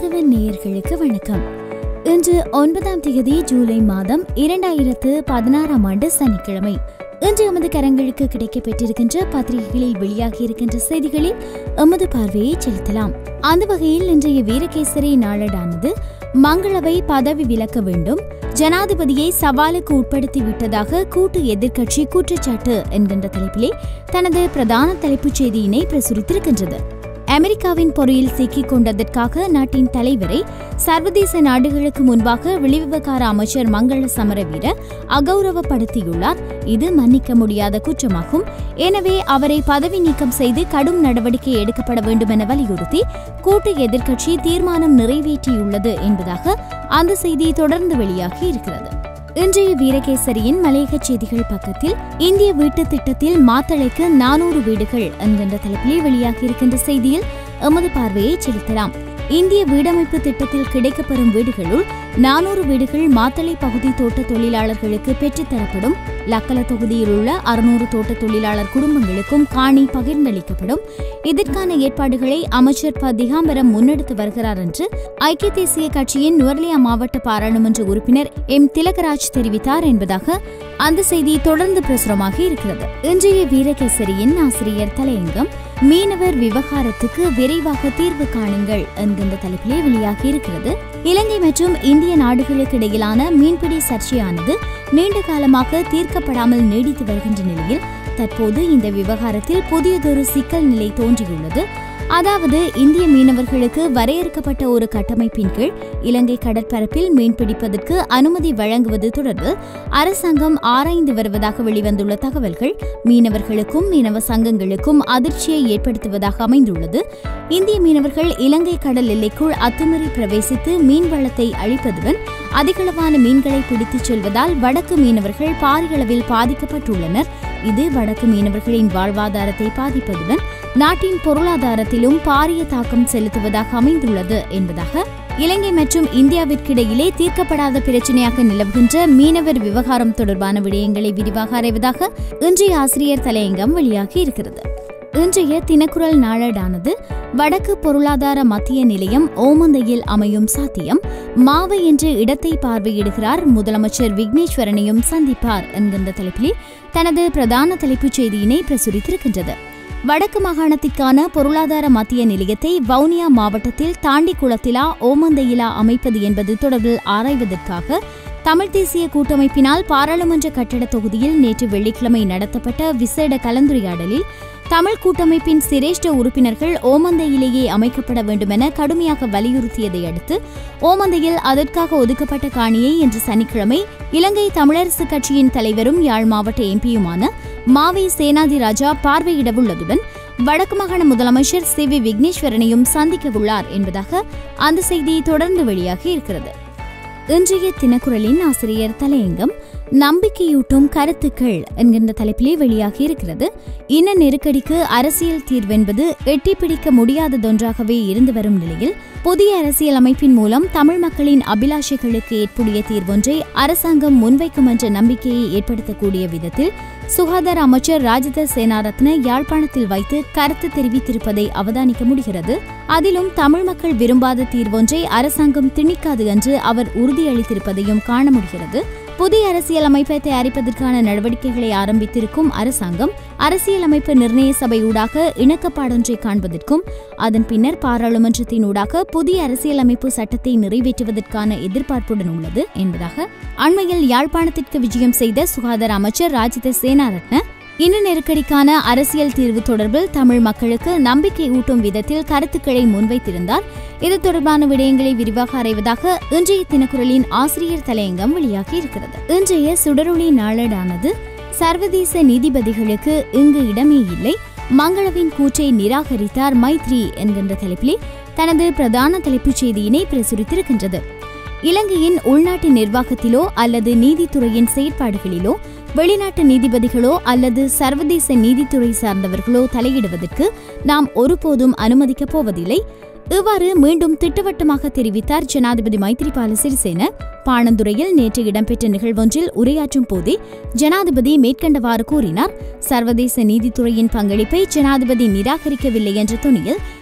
ராகவன் நேயர்களுக்கு வணக்கம் இன்று ஒன்பதாம் தேதி ஜூலை மாதம் இரண்டாயிரத்து பதினாறாம் ஆண்டு சனிக்கிழமை இன்று எமது கரங்களுக்கு கிடைக்கப் பெற்றிருக்கின்ற பத்திரிகைகளில் வெளியாகி இருக்கின்ற செய்திகளில் எமது பார்வையை செலுத்தலாம் அந்த வகையில் இன்றைய வீரகேசரி நாளடானது மங்களவை பதவி விலக்க வேண்டும் ஜனாதிபதியை சவாலுக்கு உட்படுத்தி விட்டதாக கூட்டு எதிர்க்கட்சி குற்றச்சாட்டு என்கின்ற தலைப்பிலே தனது பிரதான தலைப்புச் செய்தியினை பிரசுரித்திருக்கின்றது அமெரிக்காவின் பொறியில் சிக்கிக் கொண்டதற்காக நாட்டின் தலைவரை சர்வதேச நாடுகளுக்கு முன்பாக வெளிவிவகார அமைச்சர் மங்கள சமரவீர அகௌரவப்படுத்தியுள்ளார் இது மன்னிக்க முடியாத குற்றமாகும் எனவே அவரை பதவி நீக்கம் செய்து கடும் நடவடிக்கை எடுக்கப்பட வேண்டும் என வலியுறுத்தி கூட்டு எதிர்க்கட்சி தீர்மானம் நிறைவேற்றியுள்ளது என்பதாக அந்த செய்தி தொடர்ந்து வெளியாகி இருக்கிறது இன்றைய வீரகேசரியின் மலையக செய்திகள் பக்கத்தில் இந்திய வீட்டு திட்டத்தில் மாத்தளைக்கு நானூறு வீடுகள் என்கின்ற தலைப்பிலே வெளியாகி இருக்கின்ற செய்தியில் எமது பார்வையை செலுத்தலாம் இந்திய வீடமைப்பு திட்டத்தில் கிடைக்கப்பெறும் வீடுகளுள் நானூறு வீடுகள் மாத்தளை பகுதி தோட்ட தொழிலாளர்களுக்கு பெற்றுத்தரப்படும் லக்கல தொகுதியில் உள்ள அறுநூறு தோட்ட தொழிலாளர் குடும்பங்களுக்கும் காணி பகிர்ந்தளிக்கப்படும் இதற்கான ஏற்பாடுகளை அமைச்சர் ப திகாம்பரம் முன்னெடுத்து வருகிறார் என்று ஐக்கிய தேசிய கட்சியின் நுவர்லியா மாவட்ட பாராளுமன்ற உறுப்பினர் எம் திலகராஜ் தெரிவித்தார் என்பதாக அந்த செய்தி தொடர்ந்து பிரசுரமாகி இருக்கிறது இன்றைய வீரகேசரியின் ஆசிரியர் தலையங்கம் மீனவர் விவகாரத்துக்கு விரைவாக தீர்வு காணுங்கள் என்கின்ற தலைப்பிலே வெளியாகி இருக்கிறது இலங்கை மற்றும் இந்திய நாடுகளுக்கு இடையிலான மீன்பிடி சர்ச்சையானது நீண்ட காலமாக தீர்க்கப்படாமல் நீடித்து வருகின்ற நிலையில் தற்போது இந்த விவகாரத்தில் புதியதொரு சிக்கல் நிலை தோன்றியுள்ளது அதாவது இந்திய மீனவர்களுக்கு வரையறுக்கப்பட்ட ஒரு கட்டமைப்பின் கீழ் இலங்கை கடற்பரப்பில் மீன்பிடிப்பதற்கு அனுமதி வழங்குவது தொடர்பில் அரசாங்கம் ஆராய்ந்து வருவதாக வெளிவந்துள்ள தகவல்கள் மீனவர்களுக்கும் மீனவ சங்கங்களுக்கும் அதிர்ச்சியை ஏற்படுத்துவதாக அமைந்துள்ளது இந்திய மீனவர்கள் இலங்கை கடல் எல்லைக்குள் அத்துமீறி பிரவேசித்து மீன் வளத்தை அழிப்பதுடன் அதிகளவான மீன்களை பிடித்துச் செல்வதால் வடக்கு மீனவர்கள் பாரியளவில் பாதிக்கப்பட்டுள்ளனர் இது வடக்கு மீனவர்களின் வாழ்வாதாரத்தை பாதிப்பதுடன் நாட்டின் பொருளாதாரத்திலும் பாரிய தாக்கம் செலுத்துவதாக அமைந்துள்ளது என்பதாக இலங்கை மற்றும் இந்தியாவிற்கிடையிலே தீர்க்கப்படாத பிரச்சனையாக நிலவுகின்ற மீனவர் விவகாரம் தொடர்பான விடயங்களை விரிவாக ஆராய்வதாக இன்றைய ஆசிரியர் தலையங்கம் வெளியாகி இருக்கிறது இன்றைய தினக்குரல் நாளேடானது வடக்கு பொருளாதார மத்திய நிலையம் ஓமந்தையில் அமையும் சாத்தியம் மாவை என்ற இடத்தை பார்வையிடுகிறார் முதலமைச்சர் விக்னேஸ்வரனையும் சந்திப்பார் என்கின்ற தலைப்பிலே தனது பிரதான தலைப்புச் செய்தியினை பிரசுரித்திருக்கின்றது வடக்கு மாகாணத்திற்கான பொருளாதார மத்திய நிலையத்தை வவுனியா மாவட்டத்தில் தாண்டிக்குளத்திலா ஓமந்தையிலா அமைப்பது என்பது தொடர்பில் ஆராய்வதற்காக தமிழ் தேசிய கூட்டமைப்பினால் பாராளுமன்ற கட்டட தொகுதியில் நேற்று வெள்ளிக்கிழமை நடத்தப்பட்ட விசேட கலந்துரையாடலில் தமிழ் கூட்டமைப்பின் சிரேஷ்ட உறுப்பினர்கள் ஓமந்தையிலேயே அமைக்கப்பட வேண்டுமென கடுமையாக வலியுறுத்தியதை அடுத்து ஓமந்தையில் அதற்காக ஒதுக்கப்பட்ட காணியை இன்று சனிக்கிழமை இலங்கை தமிழரசு கட்சியின் தலைவரும் யாழ் மாவட்ட எம்பியுமான மாவை சேனாதி ராஜா பார்வையிடவுள்ளதுடன் வடக்கு மாகாண முதலமைச்சர் சி வி விக்னேஸ்வரனையும் சந்திக்கவுள்ளார் என்பதாக அந்த செய்தி தொடர்ந்து வெளியாகி இருக்கிறது இன்றைய தினக்குரலின் ஆசிரியர் தலையங்கம் நம்பிக்கையூட்டும் கருத்துக்கள் என்கின்ற தலைப்பிலே வெளியாகி இருக்கிறது இன நெருக்கடிக்கு அரசியல் தீர்வென்பது எட்டி பிடிக்க முடியாததொன்றாகவே இருந்து வரும் நிலையில் புதிய அரசியல் அமைப்பின் மூலம் தமிழ் மக்களின் அபிலாஷைகளுக்கு ஏற்புடைய தீர்வொன்றை அரசாங்கம் முன்வைக்கும் என்ற நம்பிக்கையை ஏற்படுத்தக்கூடிய விதத்தில் சுகாதார அமைச்சர் ராஜித சேனாரத்ன யாழ்ப்பாணத்தில் வைத்து கருத்து தெரிவித்திருப்பதை அவதானிக்க முடிகிறது அதிலும் தமிழ் மக்கள் விரும்பாத தீர்வொன்றை அரசாங்கம் திணிக்காது என்று அவர் உறுதியளித்திருப்பதையும் காண முடிகிறது புதிய அரசியல் அமைப்பை தயாரிப்பதற்கான நடவடிக்கைகளை ஆரம்பித்திருக்கும் அரசாங்கம் அரசியலமைப்பு நிர்ணய சபை ஊடாக இணக்கப்பாடொன்றை காண்பதற்கும் அதன் பின்னர் பாராளுமன்றத்தினூடாக புதிய அரசியலமைப்பு சட்டத்தை நிறைவேற்றுவதற்கான எதிர்பார்ப்புடன் உள்ளது என்பதாக அண்மையில் யாழ்ப்பாணத்திற்கு விஜயம் செய்த சுகாதார அமைச்சர் ராஜித சேனாரத்ன இன நெருக்கடிக்கான அரசியல் தீர்வு தொடர்பில் தமிழ் மக்களுக்கு நம்பிக்கை ஊட்டும் விதத்தில் கருத்துக்களை முன்வைத்திருந்தார் இது தொடர்பான விடயங்களை விரிவாக ஆராய்வதாக இன்றைய தினக்குரலின் ஆசிரியர் தலையங்கம் வெளியாகி இருக்கிறது இன்றைய சுடரொளி நாளேடானது சர்வதேச நீதிபதிகளுக்கு இங்கு இடமே இல்லை மங்களவின் கூற்றை நிராகரித்தார் மைத்ரி என்கின்ற தலைப்பிலே தனது பிரதான தலைப்புச் செய்தியினை பிரசுரித்திருக்கின்றது இலங்கையின் உள்நாட்டு நிர்வாகத்திலோ அல்லது நீதித்துறையின் செயற்பாடுகளிலோ வெளிநாட்டு நீதிபதிகளோ அல்லது சர்வதேச நீதித்துறை சார்ந்தவர்களோ தலையிடுவதற்கு நாம் ஒருபோதும் அனுமதிக்கப் போவதில்லை இவ்வாறு மீண்டும் திட்டவட்டமாக தெரிவித்தார் ஜனாதிபதி மைத்ரிபால சிறிசேன பாணந்துறையில் நேற்று இடம்பெற்ற நிகழ்வொன்றில் உரையாற்றும் போதே ஜனாதிபதி மேற்கண்டவாறு கூறினார் சர்வதேச நீதித்துறையின் பங்களிப்பை ஜனாதிபதி நிராகரிக்கவில்லை என்ற துணியில்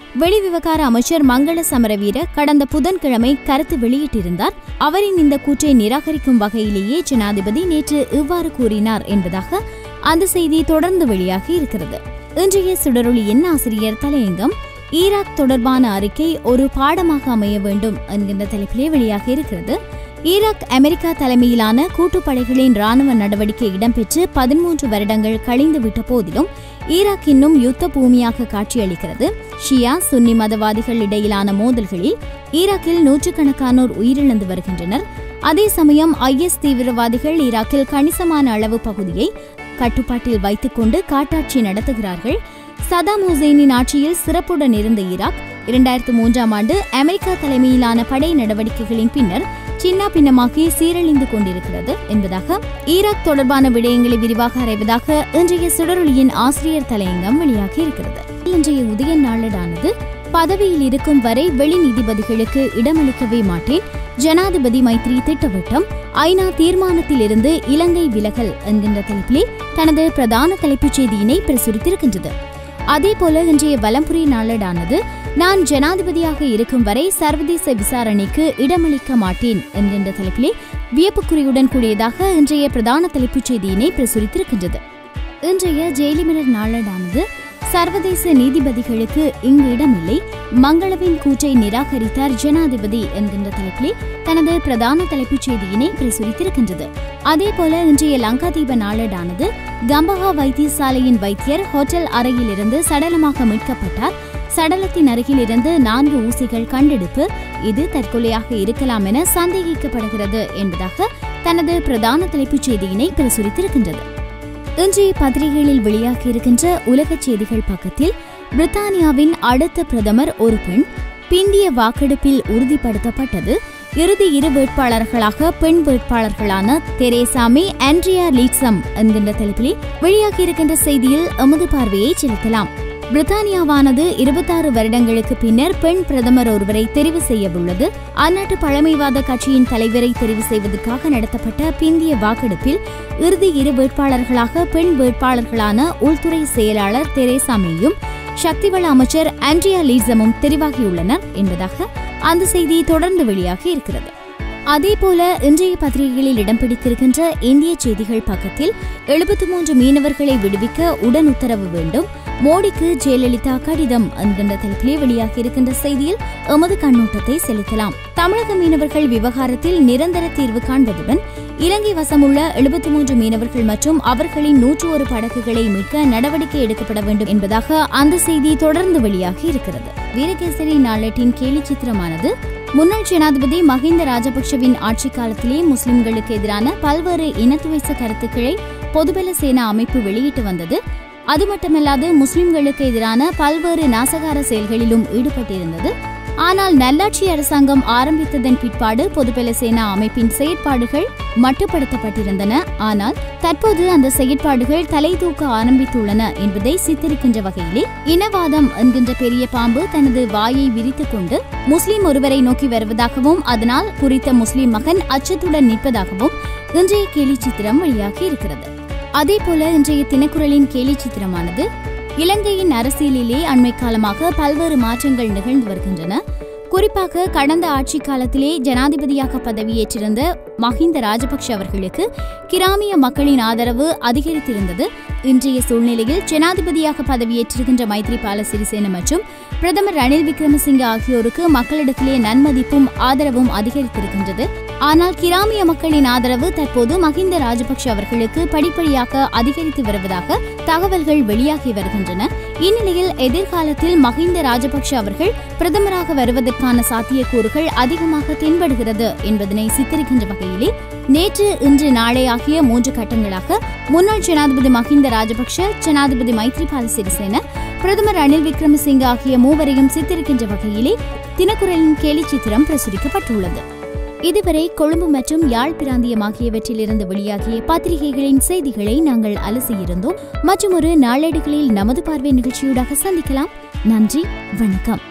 வெளிவிவகார அமைச்சர் மங்கள சமரவீர கடந்த புதன்கிழமை கருத்து வெளியிட்டிருந்தார் அவரின் இந்த கூற்றை நிராகரிக்கும் வகையிலேயே ஜனாதிபதி நேற்று இவ்வாறு கூறினார் என்பதாக அந்த செய்தி தொடர்ந்து வெளியாகி இருக்கிறது இன்றைய சுடரொளியின் ஆசிரியர் தலையங்கம் ஈராக் தொடர்பான அறிக்கை ஒரு பாடமாக அமைய வேண்டும் என்கின்ற தலைப்பிலே வெளியாகி இருக்கிறது ஈராக் அமெரிக்கா தலைமையிலான கூட்டுப்படைகளின் ராணுவ நடவடிக்கை இடம்பெற்று பதிமூன்று வருடங்கள் கழிந்துவிட்ட போதிலும் ஈராக் இன்னும் யுத்த பூமியாக காட்சியளிக்கிறது ஷியா சுன்னி மதவாதிகள் இடையிலான மோதல்களில் ஈராக்கில் நூற்றுக்கணக்கானோர் உயிரிழந்து வருகின்றனர் அதே சமயம் ஐஎஸ் தீவிரவாதிகள் ஈராக்கில் கணிசமான அளவு பகுதியை கட்டுப்பாட்டில் வைத்துக்கொண்டு காட்டாட்சி நடத்துகிறார்கள் சதாம் ஹுசைனின் ஆட்சியில் சிறப்புடன் இருந்த ஈராக் இரண்டாயிரத்து மூன்றாம் ஆண்டு அமெரிக்கா தலைமையிலான படை நடவடிக்கைகளின் பின்னர் சின்ன பின்னமாகி சீரழிந்து கொண்டிருக்கிறது என்பதாக ஈராக் தொடர்பான விடயங்களை விரிவாக ஆராய்வதாக இன்றைய சுடரொளியின் ஆசிரியர் தலையங்கம் வெளியாகி இருக்கிறது இன்றைய உதய நாளடானது பதவியில் இருக்கும் வரை வெளி நீதிபதிகளுக்கு இடமளிக்கவே மாட்டேன் ஜனாதிபதி மைத்ரி திட்டவட்டம் ஐநா தீர்மானத்திலிருந்து இலங்கை விலகல் என்கின்ற தலைப்பிலே தனது பிரதான தலைப்புச் செய்தியினை பிரசுரித்திருக்கின்றது அதேபோல இன்றைய வலம்புரி நாளடானது நான் ஜனாதிபதியாக இருக்கும் வரை சர்வதேச விசாரணைக்கு இடமளிக்க மாட்டேன் என்கின்ற தலைப்பிலே வியப்புக்குறியுடன் கூடியதாக இன்றைய பிரதான தலைப்புச் செய்தியினை பிரசுரித்திருக்கின்றது இன்றைய ஜெயிலிமிரர் நாளடானது சர்வதேச நீதிபதிகளுக்கு இங்கு இடமில்லை மங்களவின் கூற்றை நிராகரித்தார் ஜனாதிபதி என்கின்ற தலைப்பிலே தனது பிரதான தலைப்புச் செய்தியினை பிரசுரித்திருக்கின்றது அதேபோல இன்றைய லங்காதீப நாளடானது கம்பஹா வைத்தியசாலையின் வைத்தியர் ஹோட்டல் அறையிலிருந்து சடலமாக மீட்கப்பட்டார் சடலத்தின் அருகில் இருந்து நான்கு ஊசிகள் கண்டெடுப்பு இது தற்கொலையாக இருக்கலாம் என சந்தேகிக்கப்படுகிறது என்பதாக தனது பிரதான தலைப்புச் செய்தியினை பிரசுரித்திருக்கின்றது இன்றைய பத்திரிகைகளில் வெளியாகியிருக்கின்ற உலகச் செய்திகள் பக்கத்தில் பிரித்தானியாவின் அடுத்த பிரதமர் ஒரு பெண் பிந்திய வாக்கெடுப்பில் உறுதிப்படுத்தப்பட்டது இறுதி இரு வேட்பாளர்களாக பெண் வேட்பாளர்களான தெரேசா மே ஆண்ட்ரியா லீட்சம் என்கின்ற தலைப்பிலே வெளியாகியிருக்கின்ற செய்தியில் எமது பார்வையை செலுத்தலாம் பிரித்தானியாவானது இருபத்தாறு வருடங்களுக்கு பின்னர் பெண் பிரதமர் ஒருவரை தெரிவு செய்யவுள்ளது அந்நாட்டு பழமைவாத கட்சியின் தலைவரை தெரிவு செய்வதற்காக நடத்தப்பட்ட பிந்திய வாக்கெடுப்பில் இறுதி இரு வேட்பாளர்களாக பெண் வேட்பாளர்களான உள்துறை செயலாளர் தெரேசா மேயும் சக்திவள அமைச்சர் ஆண்ட்ரியா லீசமும் தெரிவாகியுள்ளனர் என்பதாக அந்த செய்தி தொடர்ந்து வெளியாகி இருக்கிறது அதேபோல இன்றைய பத்திரிகைகளில் இடம் பிடித்திருக்கின்ற இந்திய செய்திகள் பக்கத்தில் எழுபத்தி மூன்று மீனவர்களை விடுவிக்க உடன் உத்தரவு வேண்டும் மோடிக்கு ஜெயலலிதா கடிதம் என்கின்ற தலைப்பிலே வெளியாகி இருக்கின்ற செய்தியில் எமது கண்ணோட்டத்தை செலுத்தலாம் தமிழக மீனவர்கள் விவகாரத்தில் நிரந்தர தீர்வு காண்பதுடன் இலங்கை வசமுள்ள எழுபத்தி மூன்று மீனவர்கள் மற்றும் அவர்களின் நூற்று ஒரு படகுகளை மீட்க நடவடிக்கை எடுக்கப்பட வேண்டும் என்பதாக அந்த செய்தி தொடர்ந்து வெளியாகி இருக்கிறது வீரகேசரி நாளேட்டின் கேலி சித்திரமானது முன்னாள் ஜனாதிபதி மஹிந்த ராஜபக்ஷவின் ஆட்சி காலத்திலே முஸ்லிம்களுக்கு எதிரான பல்வேறு இனத்துவைச கருத்துக்களை பொதுபல சேனா அமைப்பு வெளியிட்டு வந்தது அது மட்டுமல்லாது முஸ்லிம்களுக்கு எதிரான பல்வேறு நாசகார செயல்களிலும் ஈடுபட்டிருந்தது ஆனால் நல்லாட்சி அரசாங்கம் ஆரம்பித்ததன் பிற்பாடு பொதுபல சேனா அமைப்பின் செயற்பாடுகள் மட்டுப்படுத்தப்பட்டிருந்தன ஆனால் தற்போது அந்த செயற்பாடுகள் தலை தூக்க ஆரம்பித்துள்ளன என்பதை சித்தரிக்கின்ற வகையிலே இனவாதம் என்கின்ற பெரிய பாம்பு தனது வாயை விரித்துக் கொண்டு முஸ்லிம் ஒருவரை நோக்கி வருவதாகவும் அதனால் குறித்த முஸ்லிம் மகன் அச்சத்துடன் நிற்பதாகவும் இன்றைய கேலி சித்திரம் வெளியாகி இருக்கிறது அதேபோல இன்றைய தினக்குரலின் கேலி சித்திரமானது இலங்கையின் அரசியலிலே அண்மை காலமாக பல்வேறு மாற்றங்கள் நிகழ்ந்து வருகின்றன குறிப்பாக கடந்த ஆட்சி காலத்திலே ஜனாதிபதியாக பதவியேற்றிருந்த மஹிந்த ராஜபக்ஷ அவர்களுக்கு கிராமிய மக்களின் ஆதரவு அதிகரித்திருந்தது இன்றைய சூழ்நிலையில் ஜனாதிபதியாக பதவியேற்றிருக்கின்ற மைத்ரிபால சிறிசேன மற்றும் பிரதமர் ரணில் விக்ரமசிங்க ஆகியோருக்கு மக்களிடத்திலே நன்மதிப்பும் ஆதரவும் அதிகரித்திருக்கின்றது ஆனால் கிராமிய மக்களின் ஆதரவு தற்போது மஹிந்த ராஜபக்ஷ அவர்களுக்கு படிப்படியாக அதிகரித்து வருவதாக தகவல்கள் வெளியாகி வருகின்றன இந்நிலையில் எதிர்காலத்தில் மஹிந்த ராஜபக்ஷ அவர்கள் பிரதமராக வருவதற்கான சாத்தியக்கூறுகள் அதிகமாக தென்படுகிறது என்பதனை சித்தரிக்கின்ற வகையிலே நேற்று இன்று நாளை ஆகிய மூன்று கட்டங்களாக முன்னாள் ஜனாதிபதி மஹிந்த ராஜபக்ஷ ஜனாதிபதி மைத்ரிபால சிறிசேன பிரதமர் ரணில் விக்ரமசிங்க ஆகிய மூவரையும் சித்தரிக்கின்ற வகையிலே தினக்குரலின் கேலி சித்திரம் பிரசுரிக்கப்பட்டுள்ளது இதுவரை கொழும்பு மற்றும் யாழ் பிராந்தியம் ஆகியவற்றிலிருந்து வெளியாகிய பத்திரிகைகளின் செய்திகளை நாங்கள் அலசியிருந்தோம் மற்றும் ஒரு நாளேடுகளில் நமது பார்வை நிகழ்ச்சியூடாக சந்திக்கலாம் நன்றி வணக்கம்